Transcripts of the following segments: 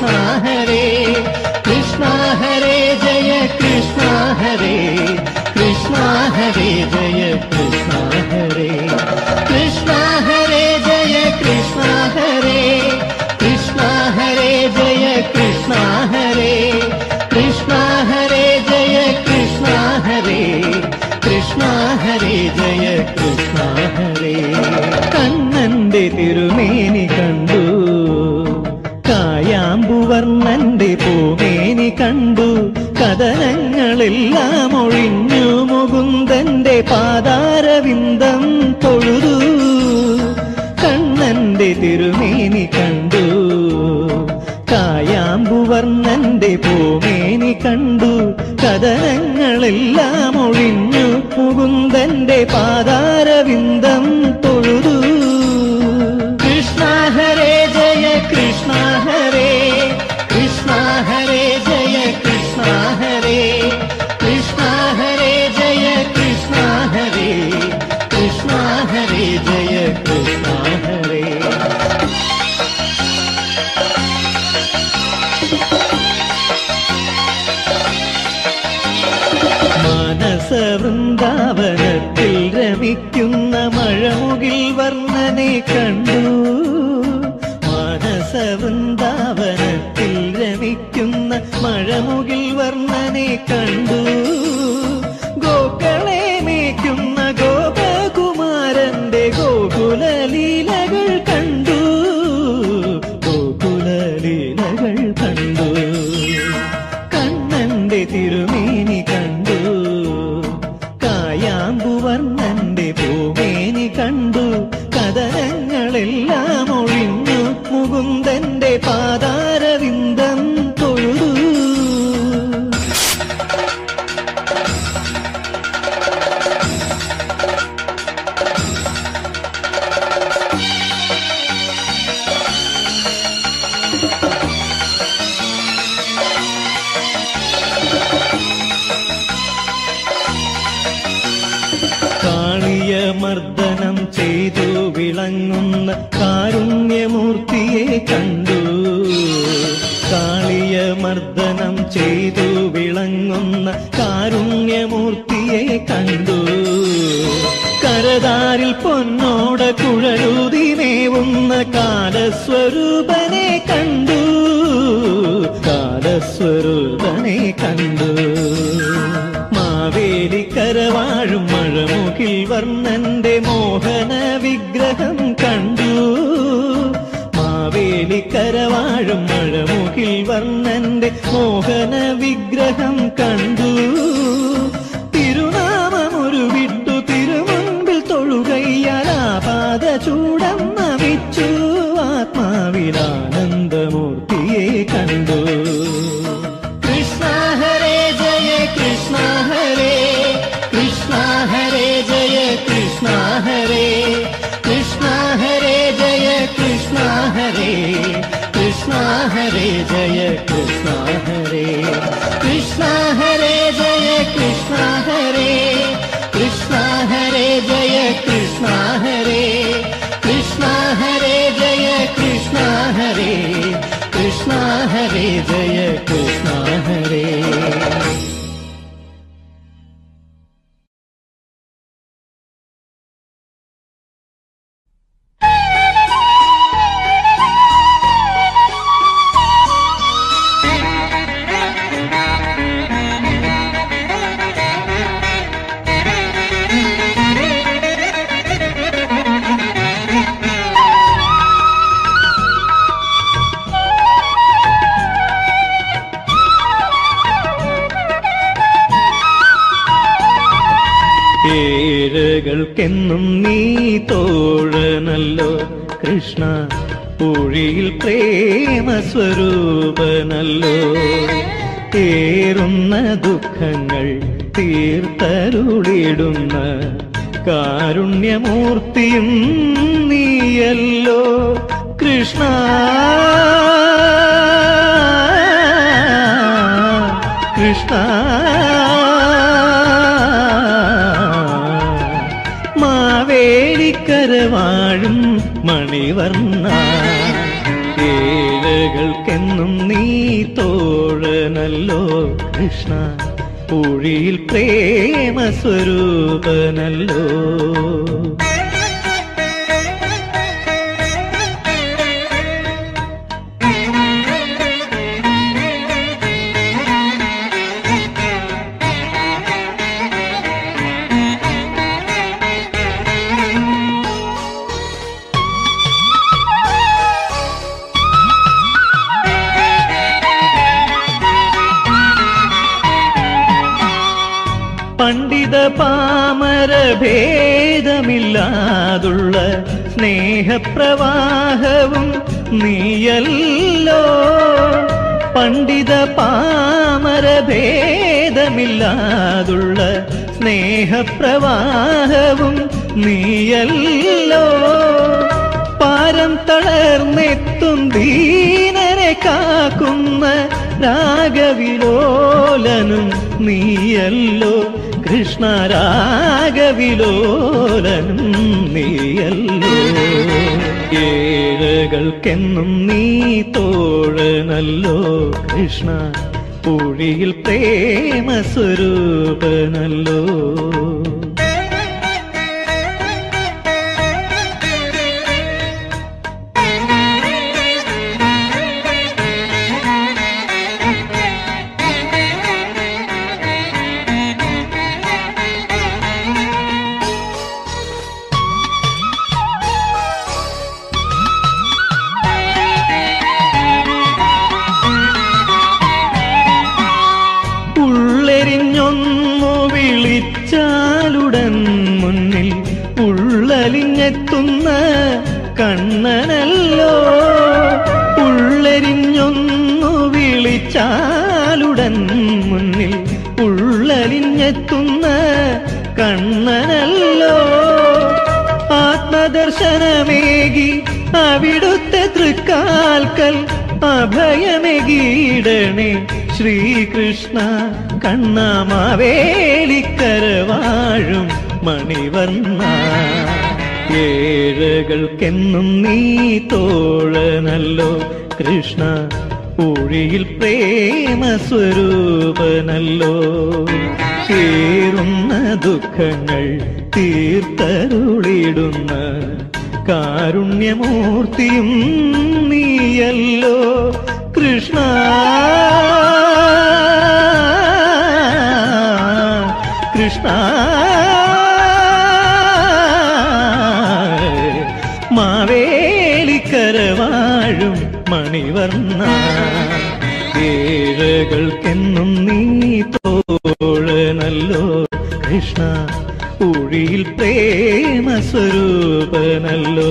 കൃഷ്ണ ഹരേ കൃഷ്ണ ഹരേ ജയ കൃഷ്ണ ഹരേ കൃഷ്ണ ഹരേ ജയ കൃഷ്ണ ഹരേ കൃഷ്ണ ഹരേ ജയ കൃഷ്ണ ഹരേ കൃഷ്ണ ഹരേ ജയ കൃഷ്ണ ഹരേ കൃഷ്ണ ഹരേ ജയ കൃഷ്ണ ഹരേ കൃഷ്ണ ഹരേ ജയ കൃഷ്ണ ഹരേ കണ്ണന്റെ തിരുമേനി കണ്ടു കായാമ്പുവർണ്ണന്റെ പൂമേനി കണ്ടു കഥനങ്ങളെല്ലാം ഒഴിഞ്ഞു മുകുന്ദന്റെ പാതാരവിന്ദം തൊഴുതു കണ്ണന്റെ തിരുമേനി കണ്ടു കായാമ്പുവർണ്ണന്റെ പൂമേനി കണ്ടു കഥനങ്ങളെല്ലാം ഒഴിഞ്ഞു മുകുന്ദന്റെ പാതാരവിന്ദം തൊഴുതു കൃഷ്ണ ഹരേ ജയ കൃഷ്ണ ഹരേ കൃഷ്ണ ഹരേ ജയ കൃഷ്ണ ഹരേ കൃഷ്ണ ഹരേ ജയ കൃഷ്ണ ഹരേ കൃഷ്ണ ഹരേ ജയ കൃഷ്ണ ഹരേ മാനസ വൃന്ദാവനത്തിൽ രമിക്കുന്ന മഴമുകിൽ വർണ്ണനെ കണ്ടു മാനസ വൃന്ദാവനത്തിൽ രമിക്കുന്ന മഴമുകിൽ വർണ്ണനെ കണ്ടു ഗോക്കളെ മേയ്ക്കുന്ന ഗോപകുമാരന്റെ ഗോകുലലീലകൾ കണ്ടു ഗോകുലലീലകൾ കണ്ടു കണ്ണന്റെ തിരുമേനി കണ്ടു കായാമ്പുവർണ്ണന്റെ പൂമേനി കണ്ടു കഥനങ്ങളെല്ലാം ഒഴിഞ്ഞു മുകുന്ദന്റെ പാതാരവിന്ദം തൊഴുതു കാളിയ മർദ്ദനം ചെയ്തു വിളങ്ങുന്ന കാരുണ്യമൂർത്തിയെ കണ്ടു കാളിയ മർദ്ദനം ചെയ്തു വിളങ്ങുന്ന കാരുണ്യമൂർത്തിയെ കണ്ടു കരതാരിൽ പൊന്നോട കുഴലുതിമേവുന്ന കാലസ്വരൂപനെ കണ്ടു കാലസ്വരൂപനെ കണ്ടു മാവേലി കരവാഴും മഴമുകിൽ വർണ്ണന്റെ മോഹന വിഗ്രഹം കണ്ടു മാവേലി കരവാഴും മഴമുകിൽ വർണ്ണന്റെ മോഹന വിഗ്രഹം കണ്ടു തിരുനാമമൊരു വിട്ടു തിരുമുൻപിൽ തൊഴുകയ്യാലാപാത ചൂടം നമിച്ചു ആത്മാവിലാനന്ദമൂർത്തിയെ കണ്ടു കൃഷ്ണ ഹരേ ജയ കൃഷ്ണ ഹരേ കൃഷ്ണ ഹരേ ജയ കൃഷ്ണ ഹരേ കൃഷ്ണ ഹരേ ജയ കൃഷ്ണ ഹരേ കൃഷ്ണ ഹരേ ജയ കൃഷ്ണ ഹരേ കൃഷ്ണ ഹരേ ജയ കൃഷ്ണ ഹരേ കൃഷ്ണ ഹരേ ജയ കൃഷ്ണ ഹരേ കൃഷ്ണ ഹരേ ജയ കൃഷ്ണ ഹരേ കൃഷ്ണ ഹരേ ജയ കൃഷ്ണ ഹരേ ഏഴകൾക്കെന്നും നീ തോഴനല്ലോ കൃഷ്ണ പൂഴിയിൽ പ്രേമസ്വരൂപനല്ലോ ഏറുന്ന ദുഃഖങ്ങൾ തീർത്തരുളിടുന്ന കാരുണ്യമൂർത്തിയും നീയല്ലോ കൃഷ്ണ കൃഷ്ണ മാവേലിക്കര വാഴും മണിവർണ്ണ ഏഴകൾക്കെന്നും നീ തോഴനല്ലോ കൃഷ്ണ പൂഴിയിൽ പ്രേമ സ്വരൂപനല്ലോ പണ്ഡിത പാമര ഭേദമില്ലാതുള്ള സ്നേഹപ്രവാഹവും നീയല്ലോ പണ്ഡിത പാമര ഭേദമില്ലാതുള്ള സ്നേഹപ്രവാഹവും നീയല്ലോ പാരം തളർന്നെത്തും ദീനരെ കാക്കുന്ന രാഗവിലോലനും നീയല്ലോ കൃഷ്ണ രാഗവിലോലനും നീയല്ലോ ഏഴകൾക്കെന്നും നീ തോഴനല്ലോ കൃഷ്ണ പൂഴിയിൽ പ്രേമ സ്വരൂപനല്ലോ ഉള്ളെരിഞ്ഞൊന്നു വിളിച്ചാലുടൻ മുന്നിൽ ഉള്ളലിഞ്ഞെത്തുന്ന കണ്ണനല്ലോ ഉള്ളെരിഞ്ഞൊന്നു വിളിച്ചാലുടൻ മുന്നിൽ ഉള്ളലിഞ്ഞെത്തുന്ന കണ്ണനല്ലോ ആത്മദർശനമേകി അവിടുത്തെ തൃക്കാൽക്കൽ അഭയമേകീടണേ ശ്രീകൃഷ്ണ കണ്ണാമാവേലിക്കരവാഴും മണിവർണ്ണ ഏഴകൾക്കെന്നും നീ തോഴനല്ലോ കൃഷ്ണ ഊഴിയിൽ പ്രേമ സ്വരൂപനല്ലോ തീരുന്ന ദുഃഖങ്ങൾ തീർത്തരുളിടുന്ന കാരുണ്യമൂർത്തിയും നീയല്ലോ കൃഷ്ണ കൃഷ്ണ മാവേലിക്കരവാഴും മണിവർണ്ണ ഏഴകൾക്കെന്നും നീ തോഴനല്ലോ കൃഷ്ണ ഉഴിയിൽ പ്രേമ സ്വരൂപനല്ലോ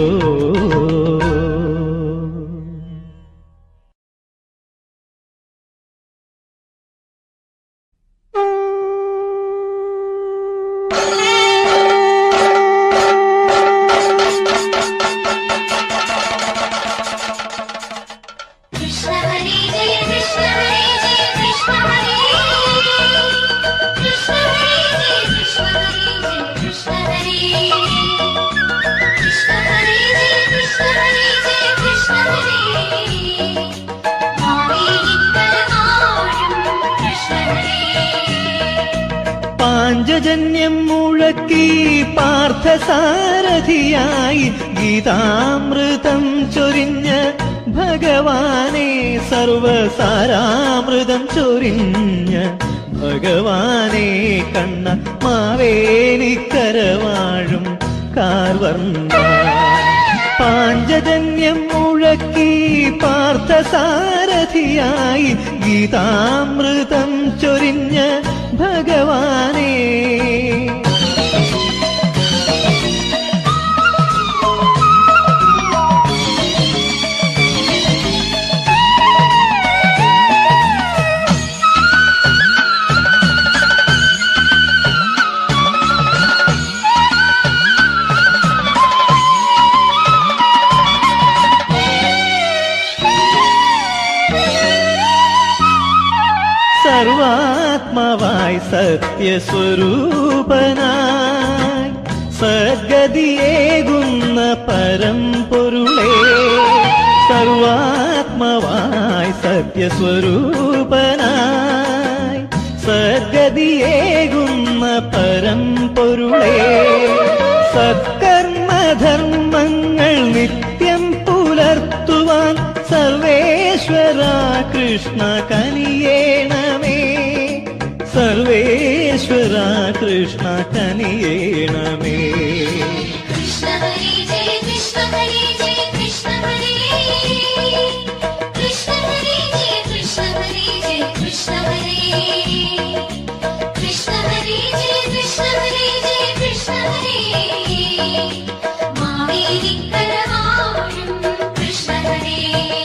कृष्ण हरे जय कृष्ण हरे जय कृष्ण हरे कृष्ण हरे जय कृष्ण हरे जय कृष्ण हरे कृष्ण हरे जय कृष्ण हरे जय कृष्ण हरे മാവേലിക്കര നാടും കൃഷ്ണ ഹരേ പാഞ്ചജന്യം മുഴക്കി പാർത്ഥസാരഥിയായി ഗീതാമൃതം ചൊരിഞ്ഞ ഭഗവാനെ സർവസാരാമൃതം ചൊരിഞ്ഞ ഭഗവാനെ കണ്ണ മാവേലിക്കരവാഴും കാർവർണ്ണ പാഞ്ചജന്യം മുഴക്കി പാർത്ഥസാരഥിയായി ഗീതാമൃതം ചൊരിഞ്ഞ ഭഗവാനെ സർവാത്മാവായി സത്യസ്വരൂപനായി സദ്ഗതിയേകുന്ന പരമ്പൊരുളേ സർവാത്മവായി സത്യസ്വരൂപനായി സദ്ഗതിയേകുന്ന പരമ്പൊരുളേ സത്കർമ്മധർമ്മങ്ങൾ നിത്യം പുലർത്തുവാൻ സർവേശ്വര കൃഷ്ണ കനിയേണമേ സർവേശ്വര കൃഷ്ണ കനിയേണമേ കൃഷ്ണ ഹരി ജയ കൃഷ്ണ ഹരി ജയ കൃഷ്ണ ഹരി കൃഷ്ണ ഹരി ജയ കൃഷ്ണ ഹരി ജയ കൃഷ്ണ ഹരി കൃഷ്ണ ഹരി ജയ കൃഷ്ണ ഹരി ജയ കൃഷ്ണ ഹരി മാവേലിക്കരവാഴും കൃഷ്ണ ഹരി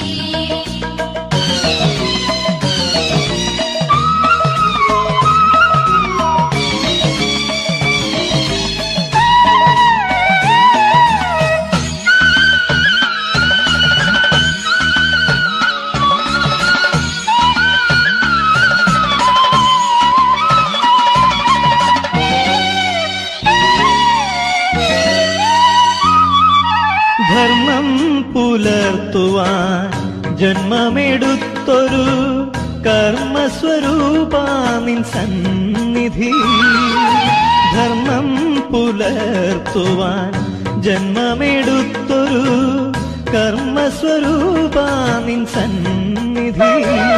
ധർമ്മം പുലർത്തുവാൻ ജന്മമെടുത്തൊരു കർമ്മസ്വരൂപാനിൻ സന്നിധി ധർമ്മം പുലർത്തുവാൻ ജന്മമെടുത്തൊരു കർമ്മസ്വരൂപാനിൻ സന്നിധി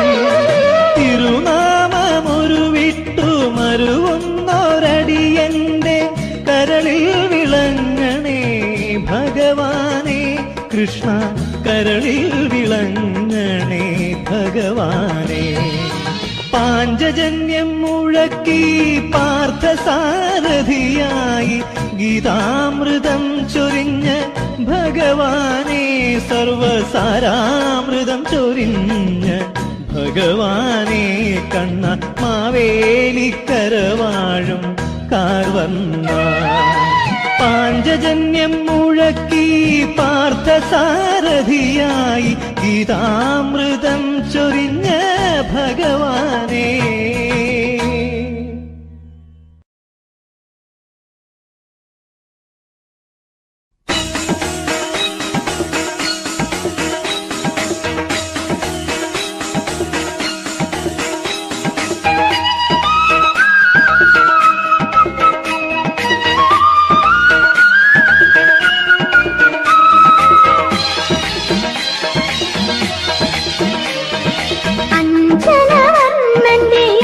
തിരുനാമമൊരു വിട്ടു മരുവുന്നൊരടിയന്റെ കരളിൽ വിളങ്ങണേ ഭഗവാനെ കൃഷ്ണ കരളിൽ വിളങ്ങണേ ഭഗവാനെ പാഞ്ചജന്യം മുഴക്കി പാർത്ഥസാരഥിയായി ഗീതാമൃതം ചൊരിഞ്ഞ് ഭഗവാനെ സർവസാരാമൃതം ചൊരിഞ്ഞ് ഭഗവാനെ കണ്ണ മാവേലിക്കരവാഴും കാർവന്ന പാഞ്ചജന്യം മുഴക്കി പാർത്ഥസാരഥിയായി ഗീതാമൃതം ചൊരിഞ്ഞ ഭഗവാനേ അഞ്ജനവർണ്ണന്റെ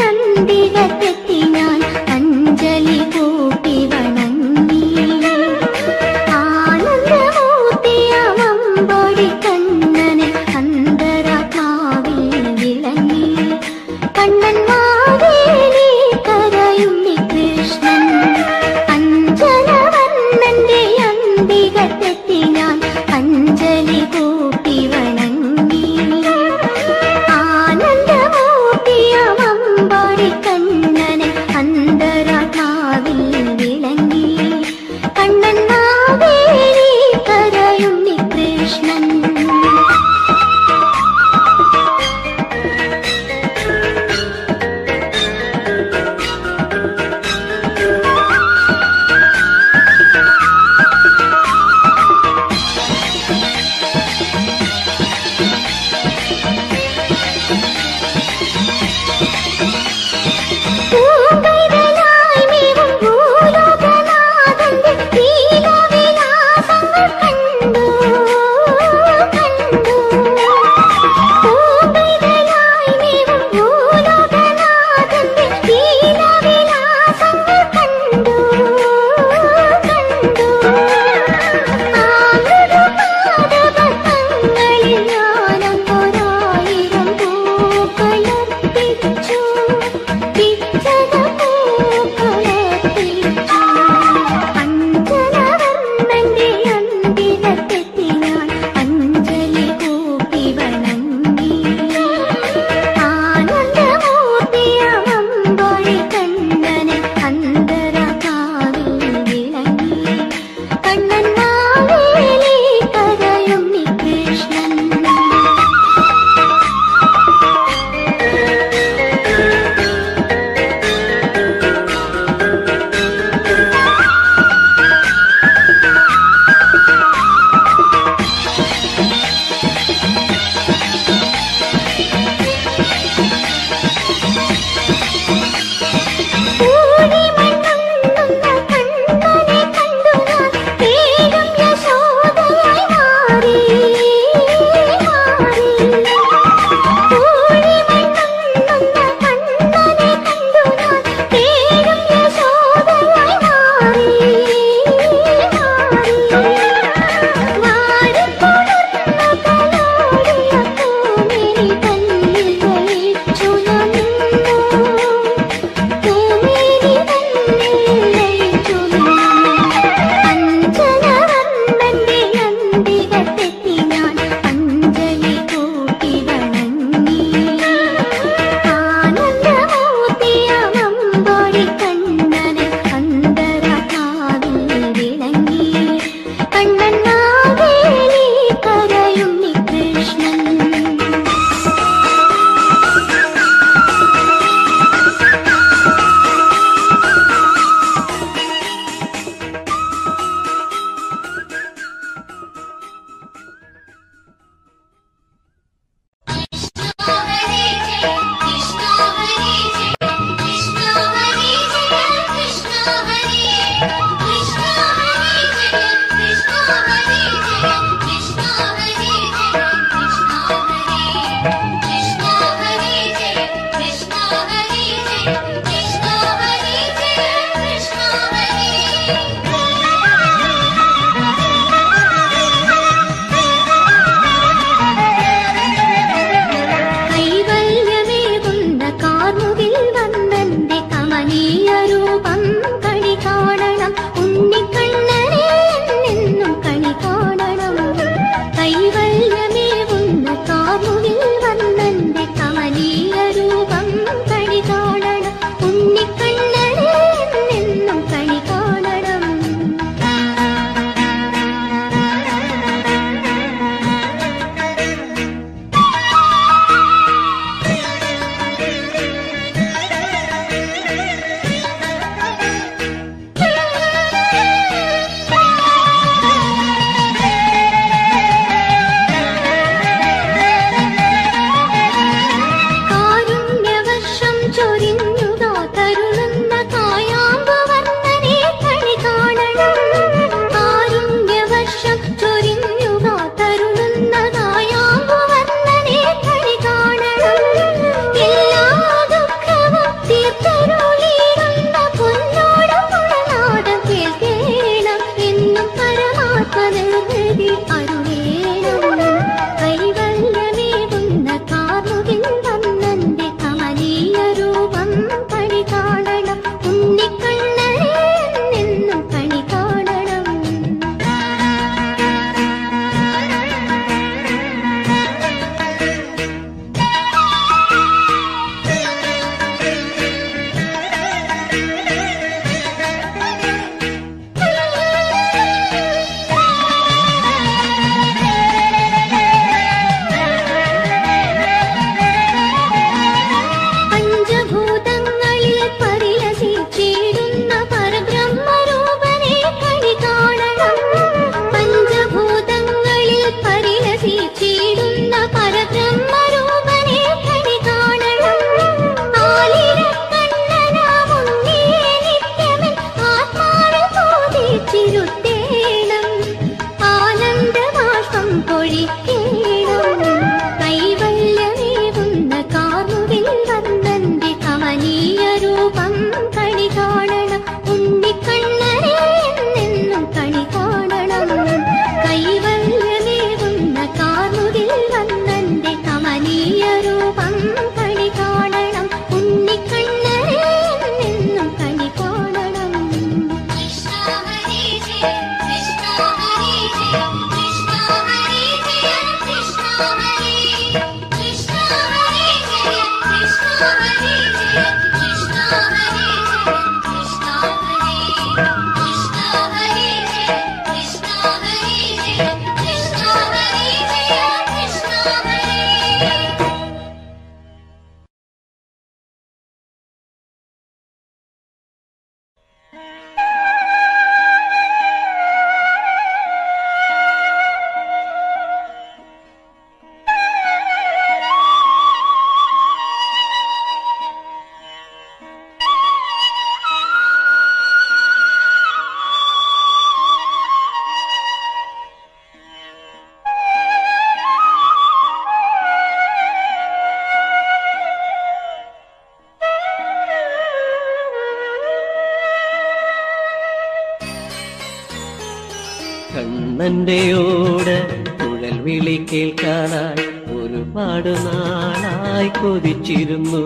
കണ്ണന്റെ ഓട് കുഴൽ വിളി കേൾക്കാനായി ഒരുപാട് നാളായി കൊതിച്ചിരുന്നു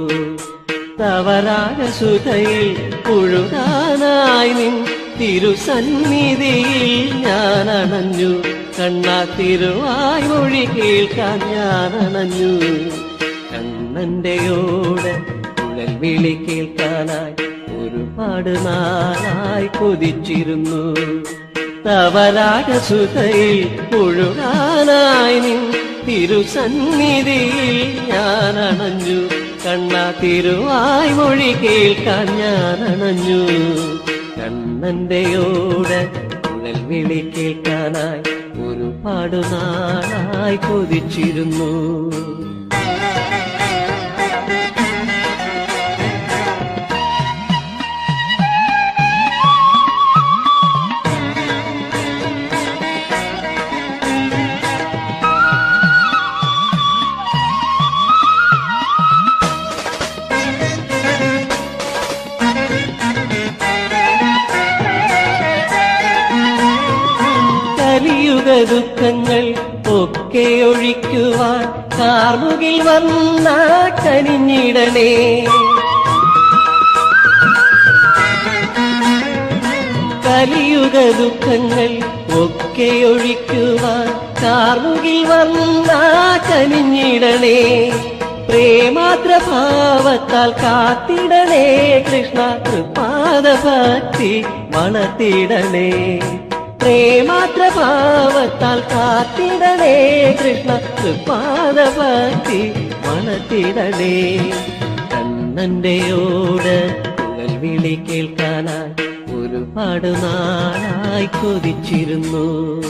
തവരാഗസുതയിൽ പുഴുകാനായി നിൻ തിരുസന്നിധിയിൽ ഞാൻ അണഞ്ഞു കണ്ണാ തിരുവായ് മൊഴി കേൾക്കാൻ ഞാൻ അണഞ്ഞു കണ്ണന്റെ ഓട് കുഴൽ വിളി കേൾക്കാനായി ഒരുപാട് നാളായി കൊതിച്ചിരുന്നു തവരാഗസുതയിൽ പുഴുകാനായി നിൻ തിരുസന്നിധിയിൽ ഞാൻ അണഞ്ഞു കണ്ണാ തിരുവായ് മൊഴി കേൾക്കാൻ ഞാൻ അണഞ്ഞു കണ്ണന്റെയോട് കുഴൽ വിളി കേൾക്കാനായി ഒരുപാട് നാളായി കൊതിച്ചിരുന്നു കലിയുഗ ദുഃഖങ്ങൾ ഒക്കെ ഒഴിക്കുവാൻ കാർമുകിൽ വന്ന കനിഞ്ഞിടണേ കലിയുഗ ദുഃഖങ്ങൾ ഒക്കെ ഒഴിക്കുവാൻ കാർമുകിൽ വന്ന കനിഞ്ഞിടണേ പ്രേമാത്ര ഭാവത്താൽ കാത്തിടണേ കൃഷ്ണ കൃപാദ ഭക്തി വളർത്തിടണേ പ്രേമാത്ര ഭാവത്താൽ കാത്തിടണേ കൃഷ്ണ കൃപാദ ഭക്തി വളർത്തിടണേ കണ്ണന്റെയോട് കുഴൽ വിളി കേൾക്കാനായി ഒരുപാട് നാളായി കൊതിച്ചിരുന്നു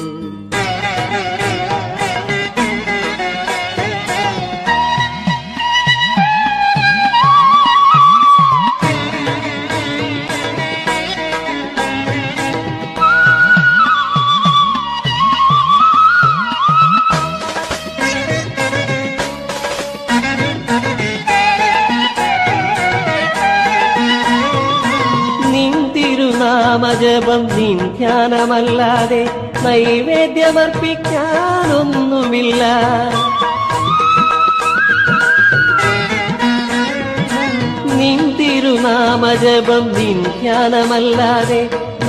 നിൻ തിരുനാമജപം നിൻ ധ്യാനമല്ലാതെ നൈവേദ്യമർപ്പിക്കാനൊന്നുമില്ല നിൻ തിരുനാമജപം നിൻ ധ്യാനമല്ലാതെ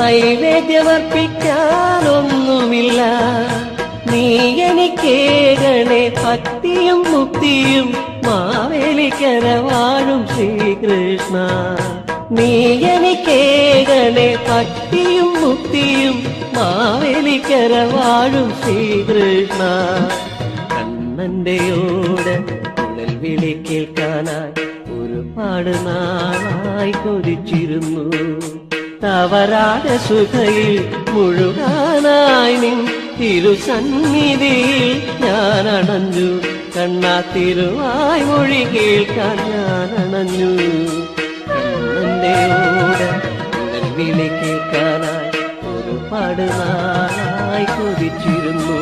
നൈവേദ്യമർപ്പിക്കാനൊന്നുമില്ല നീ എനിക്കേകണേ ഭക്തിയും മുക്തിയും മാവേലിക്കര വാഴും ശ്രീകൃഷ്ണ നീ എനിക്കേകണേ ഭക്തിയും മുക്തിയും മാവേലിക്കര വാഴും ശ്രീകൃഷ്ണ കണ്ണന്റെയോട് കുഴൽ വിളി കേൾക്കാനായി ഒരുപാട് നാളായി കൊതിച്ചിരുന്നു തവരാട സുഖയിൽ മുഴുകാനായി നിൻ തിരുസന്നിധിയിൽ ഞാൻ അണഞ്ഞു കണ്ണാ തിരുവായ് മൊഴി കേൾക്കാൻ ഞാൻ അണഞ്ഞു കണ്ണന്റെ ഓട് കുഴൽ വിളി കേൾക്കാനായി ഒരുപാട് നാളായി കൊതിച്ചിരുന്നു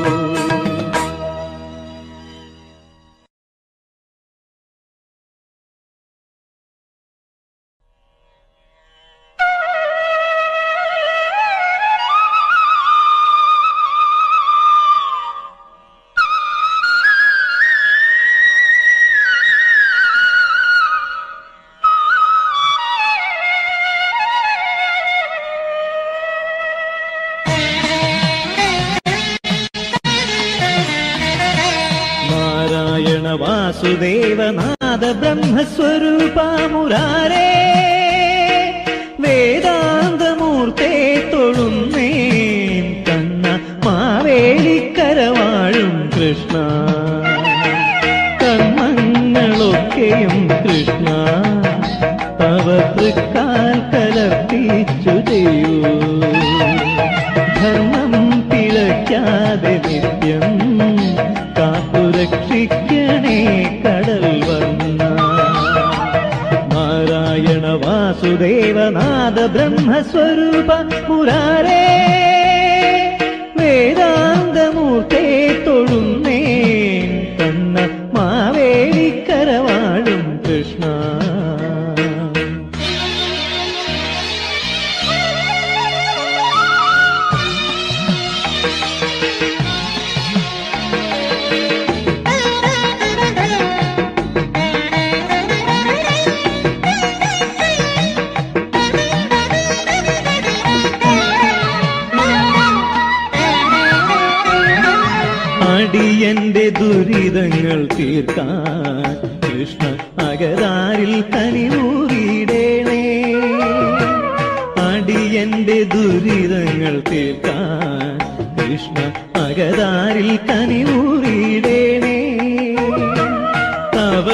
Thank വാസുദേവനാഥ ബ്രഹ്മസ്വരൂപ മുരാരേ വേദാന്തമൂർത്തേ തൊഴുന്നേ കണ്ണ മാവേലിക്കരവാഴും കൃഷ്ണ കർമ്മങ്ങളൊക്കെയും കൃഷ്ണ തവ തൃക്കാൽ കലർത്തിച്ചു ചെയ്യൂ ധർമ്മം പിഴയ്ക്കാതെ നിത്യം കാത്തുരക്ഷിക്കണേ കടൽ വന്ന നാരായണ വാസുദേവനാഥ ബ്രഹ്മസ്വരൂപ മുരാരേ വേദാന്തമൂർത്തേ തൊഴുന്നേ കണ്ണ മാവേലിക്കരവാഴും കൃഷ്ണ അടിയന്റെ ദുരിതങ്ങൾ തീർക്കാൻ കൃഷ്ണ അകരാരിൽ കനിവൂറിയിടേണേ അടിയന്റെ ദുരിതങ്ങൾ തീർക്കാൻ കൃഷ്ണ അകരാരിൽ കനിവൂറിയിടേണേ തവ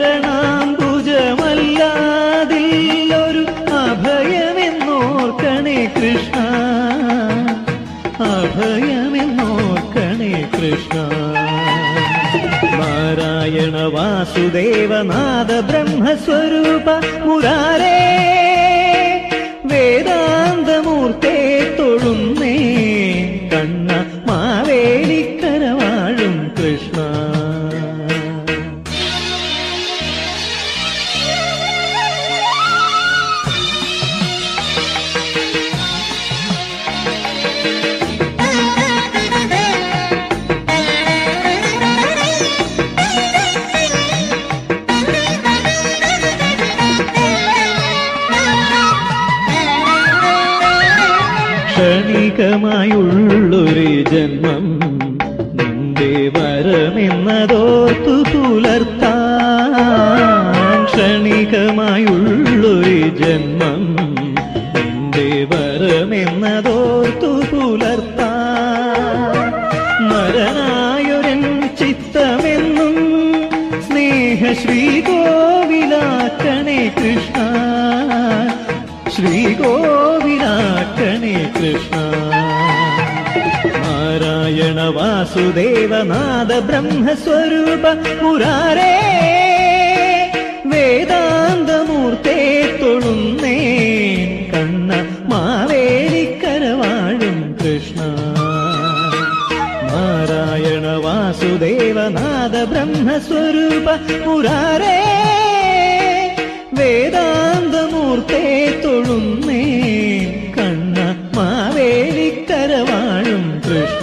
ചരണാംബുജമല്ലാതില്ലൊരു അഭയമെന്നോർക്കണേ കൃഷ്ണ അഭയമെന്നോർക്കണേ കൃഷ്ണ നാരായണ വാസുദേവനാഥ ബ്രഹ്മസ്വരൂപ മുരാരേ വേദാന്തമൂർത്തേ തൊഴുന്നേ കണ്ണ മാവേലിക്കരവാഴും കൃഷ്ണ ക്ഷണികമായുള്ളൊരു ജന്മം നിന്റെ വരമെന്നതോർത്തു പുലർത്താൻ ക്ഷണികമായുള്ളൊരു ജന്മം നിന്റെ വരമെന്നതോർത്തു പുലർത്താൻ മരനായൊരൻ ചിത്തമെന്നും സ്നേഹ ശ്രീകോവിലാക്കണേ കൃഷ്ണ ശ്രീകോവിലാക്കണേ കൃഷ്ണ നാരായണ വാസുദേവനാഥ ബ്രഹ്മസ്വരൂപ മുരാരേ വേദാന്തമൂർത്തേ തൊഴുന്നേ കണ്ണ മാവേലിക്കരവാഴും കൃഷ്ണ നാരായണ വാസുദേവനാഥ ബ്രഹ്മസ്വരൂപ മുരാരേ വേദാന്തമൂർത്തേ തൊഴുന്നേ കണ്ണ മാവേലിക്കരവാഴും Krishna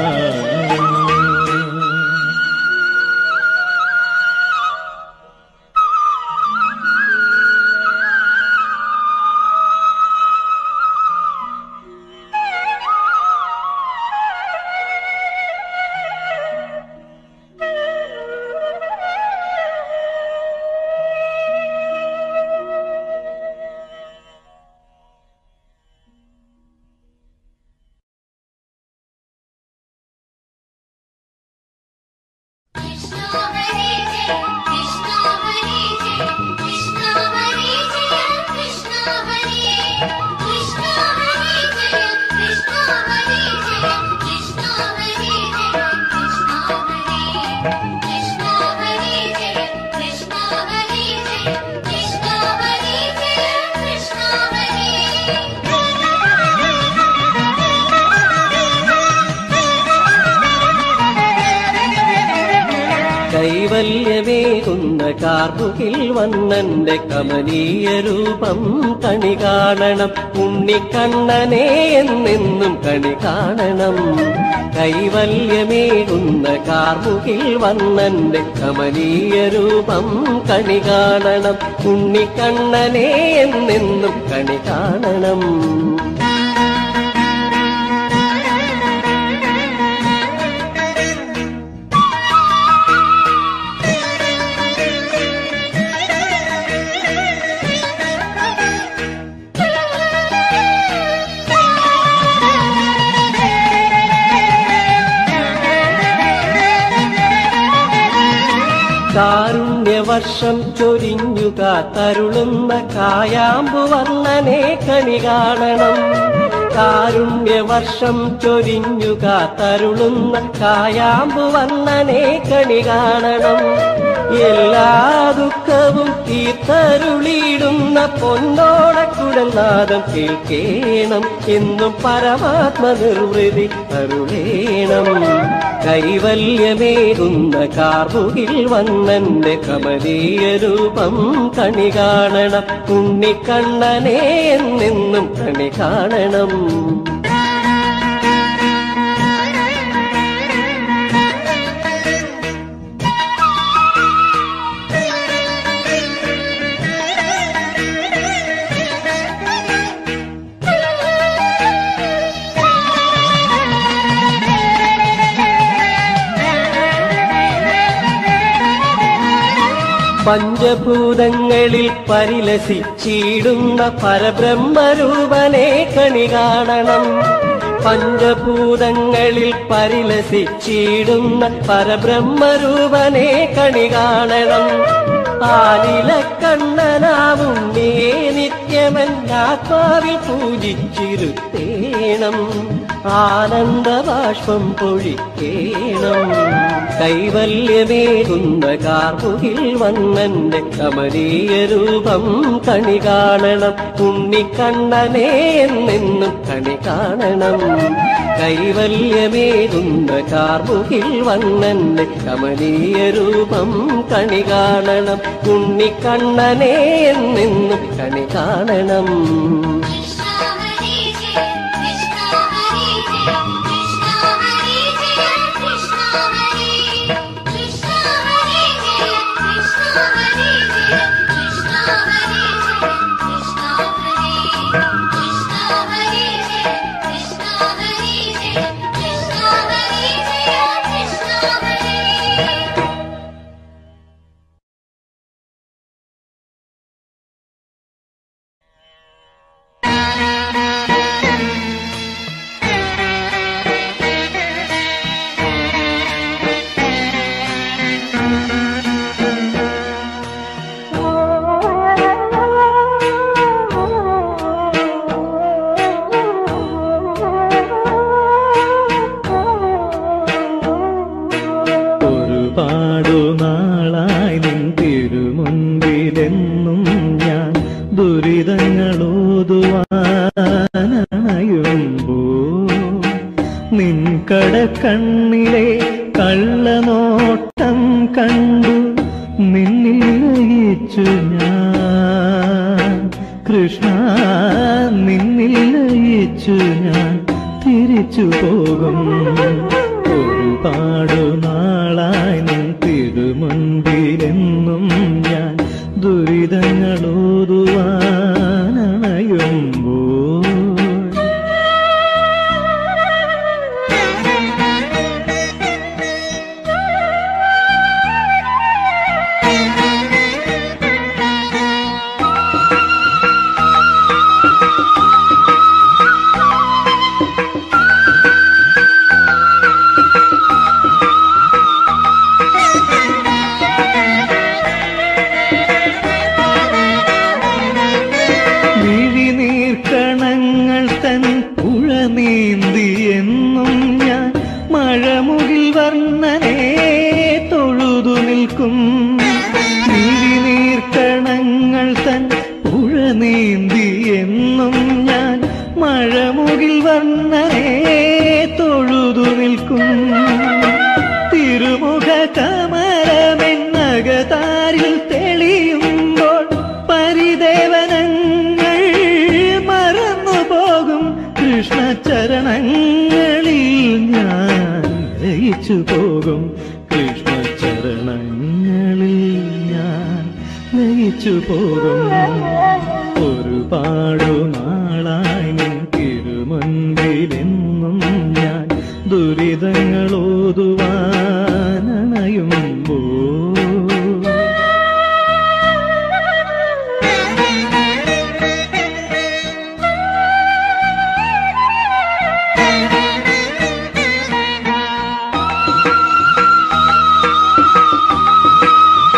Krishna Hare Jaya, Krishna Hare Jaya, Krishna Hare Jaya, Krishna Hare, Krishna Hare Jaya, Krishna Hare Jaya, Krishna Hare Jaya, Krishna Hare, Krishna Hare Jaya, Krishna Hare Jaya, Krishna Hare Jaya, Krishna കൈവല്യമേകുന്ന കാർമുകിൽ വന്നന്റെ കമനീയ രൂപം കണി കാണണം ഉണ്ണിക്കണ്ണനെ എന്നെന്നും കണി കാണണം കൈവല്യമേകുന്ന കാർമുകിൽ വന്നന്റെ കമനീയ രൂപം കണി കാണണം ഉണ്ണിക്കണ്ണനെ എന്നെന്നും കണി കാണണം Hare കാരുണ്യവർഷം ചൊരിഞ്ഞു കാത്തരുളുന്ന കായാമ്പു വർണ്ണനെ കണി കാണണം കാരുണ്യവർഷം ചൊരിഞ്ഞു കാത്തരുളുന്ന കായാമ്പു വർണ്ണനെ കണി കാണണം എല്ലാ ദുഃഖവും തീർത്തരുളിയിടുന്ന പൊന്നോടക്കുഴൽനാദം കേൾക്കേണം എന്നും പരമാത്മ നിർവൃതി അരുളേണം കൈവല്യമേകുന്ന കാർമുകിൽ വന്നന്റെ കമനീയ രൂപം കണി കാണണം ഉണ്ണിക്കണ്ണനെ എന്നെന്നും കണി കാണണം പഞ്ചഭൂതങ്ങളിൽ പരിലസിച്ചിടുന്ന പരബ്രഹ്മരൂപനെ കണി കാണണം പഞ്ചഭൂതങ്ങളിൽ പരിലസിച്ചിടുന്ന പരബ്രഹ്മരൂപനെ കണി കാണണം ആലിലക്കണ്ണനാവുണ്ണിയെ നിത്യമൻ ആത്മാവിൽ പൂജിച്ചിരുത്തേണം ആനന്ദബാഷ്പം പൊഴിക്കേണം കൈവല്യമേകുന്ന കാർമുകിൽ വന്നന്റെ കമനീയ രൂപം കണി കാണണം ഉണ്ണിക്കണ്ണനെ എന്നെന്നും കണി കാണണം കൈവല്യമേകുന്ന കാർമുകിൽ വന്നന്റെ കമനീയ രൂപം കണി കാണണം ഉണ്ണിക്കണ്ണനെ എന്നെന്നും കണി കാണണം കൃഷ്ണ ഹരി ജയ കൃഷ്ണ ഹരി ജയ കൃഷ്ണ ഹരി ജയ കൃഷ്ണ ഹരി കൃഷ്ണ ഹരി ജയ കൃഷ്ണ ഹരി ജയ കൃഷ്ണ ഹരി ജയ കൃഷ്ണ ഹരി കൃഷ്ണ ഹരി ജയ കൃഷ്ണ ഹരി ജയ കൃഷ്ണ ഹരി ജയ കൃഷ്ണ ഹരി ഒരുപാടു നാളായി നിൻ തിരുമുൻപിലെന്നും ഞാൻ ദുരിതങ്ങളോതുവാനായുമ്പോ നിൻ കടക്കണ്ണിലെ കള്ളനോട്ടം കണ്ടു നിന്നിൽ ലയിച്ചു ഞാൻ കൃഷ്ണ നിന്നിൽ ലയിച്ചു ഞാൻ തിരിച്ചു പോകും ഒരുപാടു നാളായി നിൻ തിരുമുൻപിലെന്നും ഞാൻ ദുരിതങ്ങളോതുവാനണയുമ്പോൾ വിഴിനീർക്കണങ്ങൾ തൻ പുഴ നീന്തി എന്നും ഞാൻ മഴമുകിൽ വർണ്ണനെ തൊഴുതു നിൽക്കും വിഴിനീർക്കണങ്ങൾ തൻ പുഴ നീന്തി എന്നും ഞാൻ മഴമുകിൽ വർണ്ണനെ തൊഴുതു നിൽക്കും തിരുമുഖ കമലമെന്നകതാരിൽ തെളിയുമ്പോൾ പരിദേവനങ്ങൾ മറന്നു പോകും കൃഷ്ണചരണങ്ങളിൽ ഞാൻ ലയിച്ചു പോകും കൃഷ്ണചരണങ്ങളിൽ ഞാൻ ലയിച്ചു പോകും ഒരുപാടു നാളായി നിൻ തിരുമുൻപിലെന്നും ഞാൻ ദുരിതങ്ങളോതുവാനണയുമ്പോ Thank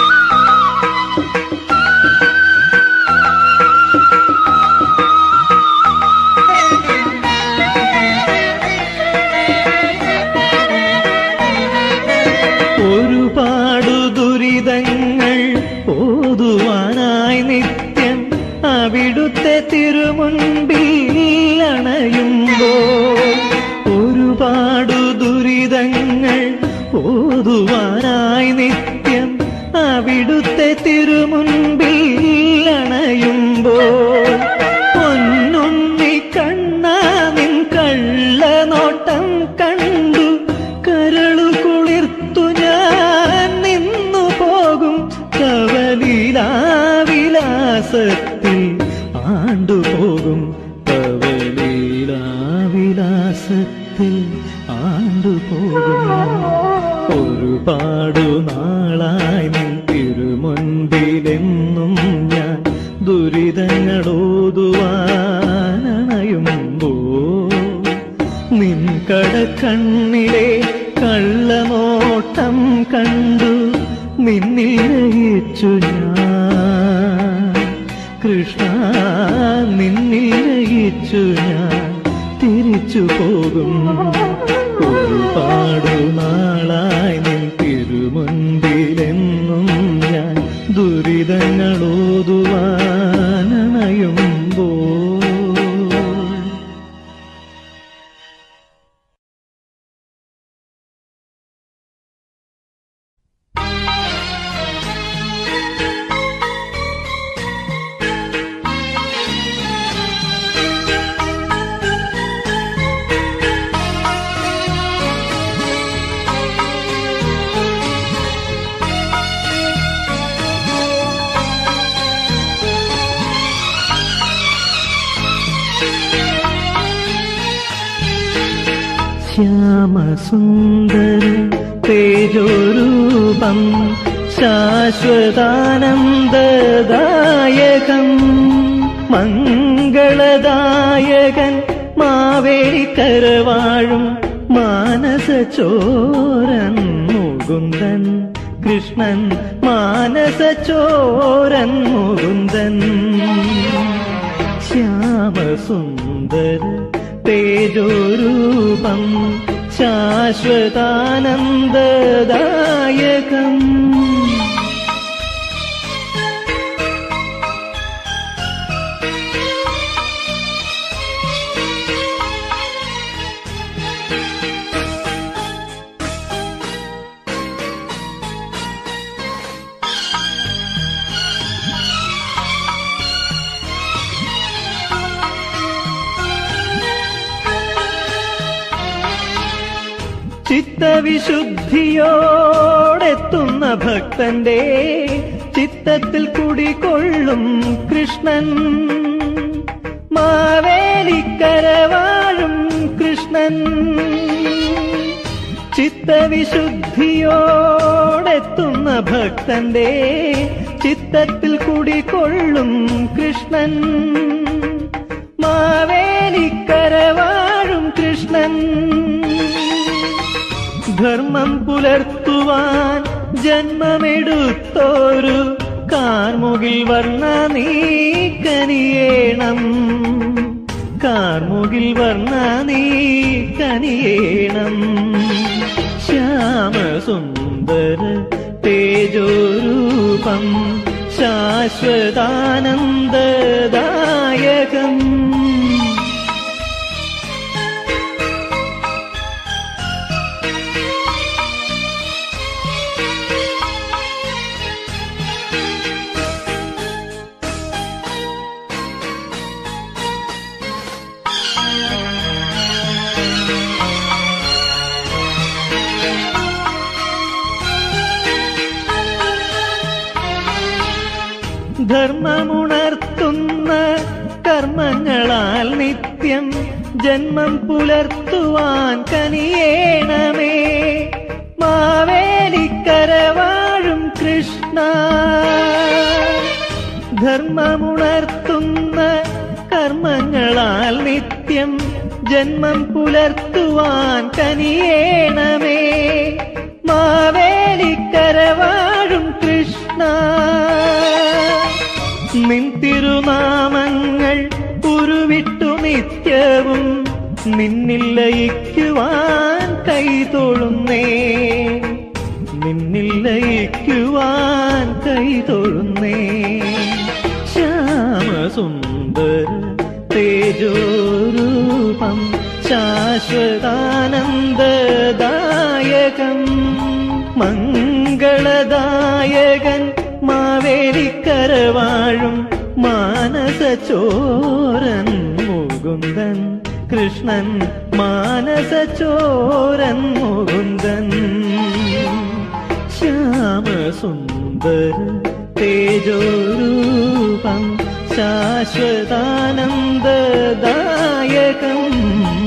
ഓതുവാനായി നിത്യം അവിടുത്തെ തിരുമുൻപിൽ അണയുമ്പോൾ പൊന്നുണ്ണി കണ്ണ നിൻ കള്ളനോട്ടം കണ്ടു കരളു കുളിർത്തു ഞാൻ നിന്നു പോകും കവലീലാവിലാസത്തിൽ ആണ്ടുപോകും കവലീലാവിലാസത്തിൽ ആണ്ടുപോകും ഒരുപാടു നാളായി നിൻ തിരുമുൻപിലെന്നും ഞാൻ ദുരിതങ്ങളോതുവാനണയുമ്പോ നിൻ കടക്കണ്ണിലെ കള്ളനോട്ടം കണ്ടു നിന്നിൽ ലയിച്ചു ഞാൻ കൃഷ്ണ നിന്നിൽ ലയിച്ചു ഞാൻ തിരിച്ചു പോകും ഒരുപാടു നാളായി നിൻ തിരുമുൻപിലെന്നും ഞാൻ ദുരിതങ്ങളോതുവാനണയുമ്പോൾ ശ്യാമസുന്ദര തേജോരൂപം ശാശ്വതാനന്ദദായകം മംഗളദായകൻ മാവേലിക്കരവാഴും മാനസചോരൻ മുകുന്ദൻ കൃഷ്ണൻ മാനസചോരൻ മുകുന്ദൻ ശ്യാമസുന്ദര തേജോരൂപം ശാശ്വതാനന്ദദായകം ചിത്തവിശുദ്ധിയോടെത്തുന്ന ഭക്തന്റെ ചിത്തത്തിൽ കുടികൊള്ളും കൃഷ്ണൻ മാവേലിക്കരവാഴും കൃഷ്ണൻ ചിത്തവിശുദ്ധിയോടെത്തുന്ന ഭക്തന്റെ ചിത്തത്തിൽ കുടികൊള്ളും കൃഷ്ണൻ മാവേലിക്കരവാഴും കൃഷ്ണൻ ധർമ്മം പുലർത്തുവാൻ ജന്മമെടുത്തോരു കാർമുകിൽ വർണ്ണ നീ കനിയേണം കാർമുകിൽ വർണ്ണ നീ കനിയേണം ശ്യാമസുന്ദര തേജോരൂപം ശാശ്വതാനന്ദദായകം ധർമ്മമുണർത്തുന്ന കർമ്മങ്ങളാൽ നിത്യം ജന്മം പുലർത്തുവാൻ കനിയേണമേ മാവേലിക്കരവാഴും കൃഷ്ണ ധർമ്മമുണർത്തുന്ന കർമ്മങ്ങളാൽ നിത്യം ജന്മം പുലർത്തുവാൻ കനിയേണമേ മാവേലിക്കരവാഴും കൃഷ്ണ നിൻ തിരുനാമങ്ങൾ ഉരുവിട്ടു നിത്യവും നിന്നിൽ ലയിക്കുവാൻ കൈതൊഴുന്നേ നിന്നിൽ ലയിക്കുവാൻ കൈതൊഴുന്നേ ശ്യാമസുന്ദര തേജോരൂപം ശാശ്വതാനന്ദദായകം മംഗളദായകൻ മാവേലിക്കരവാഴും മാനസചോരൻ മുകുന്ദൻ കൃഷ്ണൻ മാനസചോരൻ മുകുന്ദൻ ശ്യാമസുന്ദര തേജോരൂപം ശാശ്വതാനന്ദദായകം